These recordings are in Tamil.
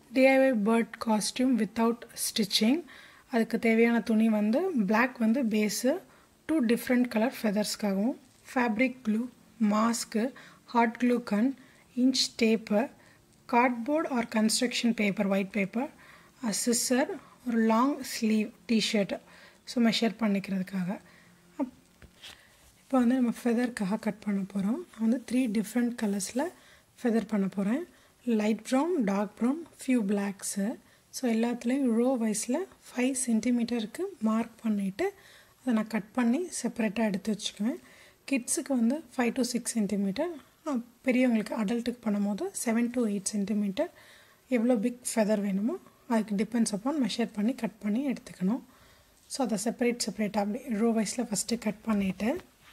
DIY bird costume without stitching அதுக்கு தேவையான துணி வந்து பிளாக் வந்து பேஸு டூ டிஃப்ரெண்ட் கலர் ஃபெதர்ஸ்க்காகவும் ஃபேப்ரிக் க்ளூ மாஸ்க்கு hot glue gun inch tape cardboard or construction paper white paper scissor ஒரு long sleeve T shirt so measure பண்ணிக்கிறதுக்காக இப்போ வந்து நம்ம ஃபெதருக்காக கட் பண்ண போகிறோம் நான் வந்து த்ரீ டிஃப்ரெண்ட் கலர்ஸில் ஃபெதர் பண்ண போகிறேன் light brown dark brown few blacks so எல்லாத்துலேயும் ரோ வைஸில் ஃபைவ் சென்டிமீட்டருக்கு மார்க் பண்ணிவிட்டு அதை நான் கட் பண்ணி செப்பரேட்டாக எடுத்து வச்சுக்குவேன் கிட்ஸுக்கு வந்து ஃபைவ் டு சிக்ஸ் சென்டிமீட்டர் பெரியவங்களுக்கு அடல்ட்டுக்கு பண்ணும்போது செவன் டு எயிட் சென்டிமீட்டர் எவ்வளோ பிக் ஃபெதர் வேணுமோ அதுக்கு டிபெண்ட்ஸ் அப்பான் மெஷர் பண்ணி கட் பண்ணி எடுத்துக்கணும் ஸோ அதை செப்பரேட் செப்பரேட்டாக அப்படி ரோ வைஸில் ஃபஸ்ட்டு கட் பண்ணிவிட்டு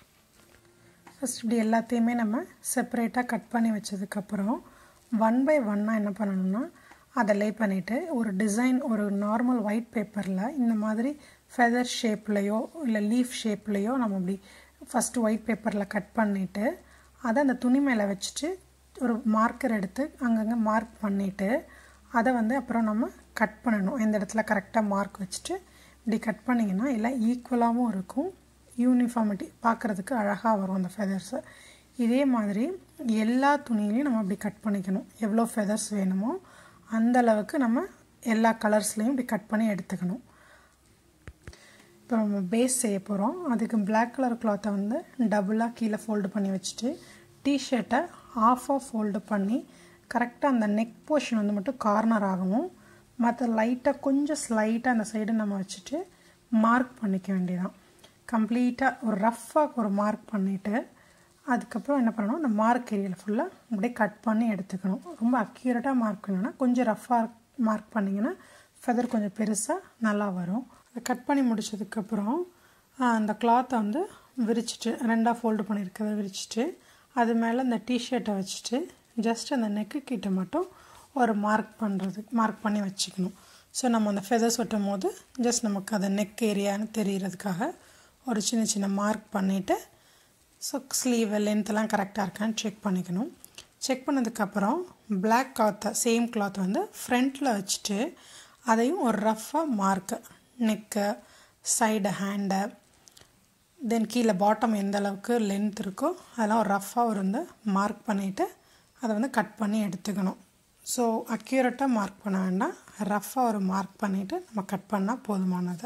ஃபஸ்ட் இப்படி எல்லாத்தையுமே நம்ம செப்பரேட்டாக கட் பண்ணி வச்சதுக்கப்புறம் ஒன் பை ஒன்னாக என்ன பண்ணணும்னா அதை லே பண்ணிவிட்டு ஒரு டிசைன் ஒரு நார்மல் ஒயிட் பேப்பரில் இந்த மாதிரி ஃபெதர் ஷேப்லேயோ இல்லை லீஃப் ஷேப்லேயோ நம்ம அப்படி ஃபஸ்ட்டு ஒயிட் பேப்பரில் கட் பண்ணிவிட்டு அதை அந்த துணி மேலே வச்சுட்டு ஒரு மார்க்கர் எடுத்து அங்கங்கே மார்க் பண்ணிவிட்டு அதை வந்து அப்புறம் நம்ம கட் பண்ணணும் இந்த இடத்துல கரெக்டாக மார்க் வச்சுட்டு இப்படி கட் பண்ணிங்கன்னா எல்லாம் ஈக்குவலாகவும் இருக்கும் யூனிஃபார்மிட்டி பார்க்குறதுக்கு அழகாக வரும் அந்த ஃபெதர்ஸு இதே மாதிரி எல்லா துணியிலையும் நம்ம அப்படி கட் பண்ணிக்கணும் எவ்வளோ ஃபெதர்ஸ் வேணுமோ அந்த அளவுக்கு நம்ம எல்லா கலர்ஸ்லேயும் இப்படி கட் பண்ணி எடுத்துக்கணும் இப்போ நம்ம பேஸ் செய்ய போகிறோம் அதுக்கு பிளாக் கலர் கிளாத்தை வந்து டபுளாக கீழே ஃபோல்டு பண்ணி வச்சுட்டு டிஷர்ட்டை ஆஃபாக ஃபோல்டு பண்ணி கரெக்டாக அந்த நெக் போர்ஷன் வந்து மட்டும் கார்னர் ஆகவும் மற்ற லைட்டாக கொஞ்சம் ஸ்லைட்டாக அந்த சைடு நம்ம வச்சுட்டு மார்க் பண்ணிக்க வேண்டியதான் கம்ப்ளீட்டாக ஒரு ரஃப்பாக ஒரு மார்க் பண்ணிவிட்டு அதுக்கப்புறம் என்ன பண்ணணும் அந்த மார்க் ஏரியாவில் ஃபுல்லாக அப்படியே கட் பண்ணி எடுத்துக்கணும் ரொம்ப அக்யூரேட்டாக மார்க் பண்ணணும்னா கொஞ்சம் ரஃப்பாக மார்க் பண்ணிங்கன்னா ஃபெதர் கொஞ்சம் பெருசாக நல்லா வரும் அதை கட் பண்ணி முடிச்சதுக்கப்புறம் அந்த கிளாத்தை வந்து விரிச்சிட்டு ரெண்டாக ஃபோல்டு பண்ணியிருக்கிறத விரிச்சிட்டு அது மேலே அந்த டிஷர்ட்டை வச்சுட்டு ஜஸ்ட் அந்த நெக்கு கிட்ட மட்டும் ஒரு மார்க் பண்ணுறது மார்க் பண்ணி வச்சுக்கணும் ஸோ நம்ம அந்த ஃபெதர்ஸ் ஒட்டும் போது ஜஸ்ட் நமக்கு அந்த நெக் ஏரியான்னு தெரிகிறதுக்காக ஒரு சின்ன சின்ன மார்க் பண்ணிவிட்டு ஸோ ஸ்லீவ் லென்த்தெல்லாம் கரெக்டாக இருக்கான்னு செக் பண்ணிக்கணும் செக் பண்ணதுக்கப்புறம் பிளாக் கிளாத்தை சேம் கிளாத் வந்து ஃப்ரண்ட்டில் வச்சுட்டு அதையும் ஒரு ரஃப்பாக மார்க்கு நெக்கு சைடு ஹேண்டை தென் கீழே பாட்டம் எந்த அளவுக்கு லென்த் இருக்கோ அதெல்லாம் ஒரு ரஃப்பாக ஒரு வந்து மார்க் பண்ணிவிட்டு அதை வந்து கட் பண்ணி எடுத்துக்கணும் ஸோ அக்யூரேட்டாக மார்க் பண்ண வேண்டாம் ரஃப்பாக ஒரு மார்க் பண்ணிவிட்டு நம்ம கட் பண்ணால் போதுமானது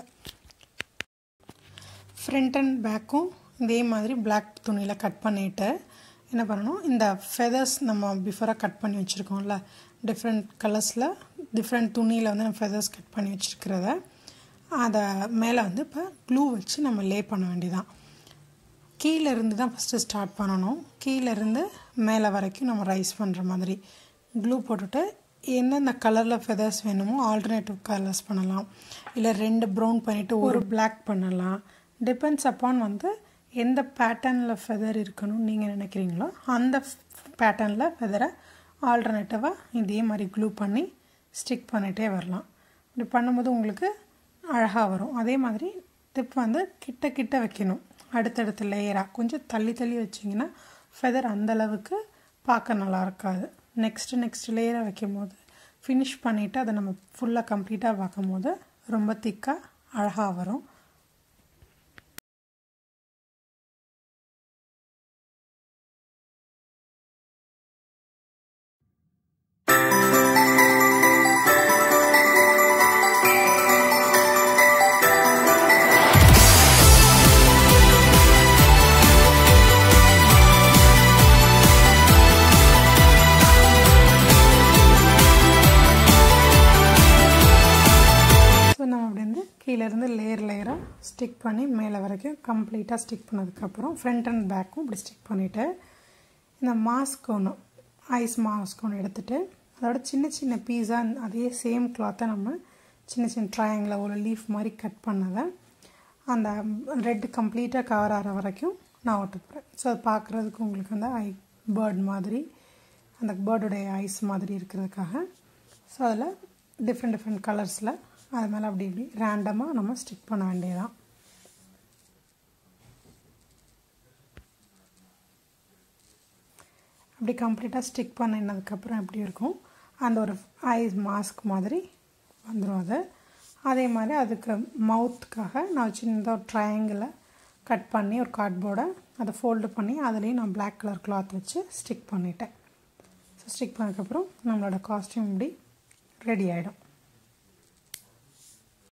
ஃப்ரண்ட் அண்ட் பேக்கும் இதே மாதிரி பிளாக் துணியில் கட் பண்ணிவிட்டு என்ன பண்ணணும் இந்த ஃபெதர்ஸ் நம்ம பிஃபோராக கட் பண்ணி வச்சுருக்கோம்ல டிஃப்ரெண்ட் கலர்ஸில் டிஃப்ரெண்ட் துணியில் வந்து நம்ம ஃபெதர்ஸ் கட் பண்ணி வச்சுருக்கிறத அதை மேலே வந்து இப்போ க்ளூ வச்சு நம்ம லே பண்ண வேண்டியதான் கீழே இருந்து தான் ஃபஸ்ட்டு ஸ்டார்ட் பண்ணணும் கீழேருந்து மேலே வரைக்கும் நம்ம ரைஸ் பண்ணுற மாதிரி க்ளூ போட்டுட்டு எந்தெந்த கலரில் ஃபெதர்ஸ் வேணுமோ ஆல்டர்னேட்டிவ் கலர்ஸ் பண்ணலாம் இல்லை ரெண்டு ப்ரௌன் பண்ணிவிட்டு ஒரு பிளாக் பண்ணலாம் டிபெண்ட்ஸ் அப்பான் வந்து எந்த பேட்டர்னில் ஃபெதர் இருக்கணும்னு நீங்கள் நினைக்கிறீங்களோ அந்த பேட்டர்னில் ஃபெதரை ஆல்டர்னேட்டிவாக இதே மாதிரி க்ளூ பண்ணி ஸ்டிக் பண்ணிகிட்டே வரலாம் இப்படி பண்ணும்போது உங்களுக்கு அழகாக வரும் அதே மாதிரி டிப் வந்து கிட்ட கிட்ட வைக்கணும் அடுத்தடுத்த லேயராக கொஞ்சம் தள்ளி தள்ளி வச்சிங்கன்னா ஃபெதர் அந்தளவுக்கு பார்க்க நல்லா இருக்காது நெக்ஸ்ட்டு நெக்ஸ்ட் லேயரை வைக்கும் போது ஃபினிஷ் பண்ணிவிட்டு அதை நம்ம ஃபுல்லாக கம்ப்ளீட்டாக பார்க்கும் போது ரொம்ப திக்காக அழகாக வரும் ஸோ நம்ம அப்படி வந்து கீழேருந்து லேயர் லேயராக ஸ்டிக் பண்ணி மேலே வரைக்கும் கம்ப்ளீட்டாக ஸ்டிக் பண்ணதுக்கப்புறம் ஃப்ரண்ட் அண்ட் பேக்கும் இப்படி ஸ்டிக் பண்ணிவிட்டு இந்த மாஸ்க் ஒன்று ஐஸ் மாஸ்க் ஒன்று எடுத்துகிட்டு அதோட சின்ன சின்ன பீஸாக அதே சேம் கிளாத்தை நம்ம சின்ன சின்ன ட்ரையாங்கில் ஒரு லீஃப் மாதிரி கட் பண்ணதை அந்த ரெட் கம்ப்ளீட்டாக கவர் ஆகிற வரைக்கும் நான் ஒட்ட போகிறேன் ஸோ அது பார்க்குறதுக்கு உங்களுக்கு அந்த ஐ பேர்ட் மாதிரி அந்த பேர்டுடைய ஐஸ் மாதிரி இருக்கிறதுக்காக ஸோ அதில் டிஃப்ரெண்ட் டிஃப்ரெண்ட் கலர்ஸில் அது மேலே அப்படி இப்படி ரேண்டமாக நம்ம ஸ்டிக் பண்ண வேண்டியதான் அப்படி கம்ப்ளீட்டாக ஸ்டிக் பண்ணினதுக்கப்புறம் எப்படி இருக்கும் அந்த ஒரு ஐஸ் மாஸ்க் மாதிரி வந்துடும் அது அதே மாதிரி அதுக்கு மவுத்துக்காக நான் சின்னதாக ஒரு ட்ரையாங்கிளை கட் பண்ணி ஒரு கார்ட்போர்டை அதை ஃபோல்டு பண்ணி அதுலேயும் நான் பிளாக் கலர் கிளாத் வச்சு ஸ்டிக் பண்ணிட்டேன் ஸோ ஸ்டிக் பண்ணதுக்கப்புறம் நம்மளோட காஸ்டியூம் இப்படி ரெடி ஆகிடும்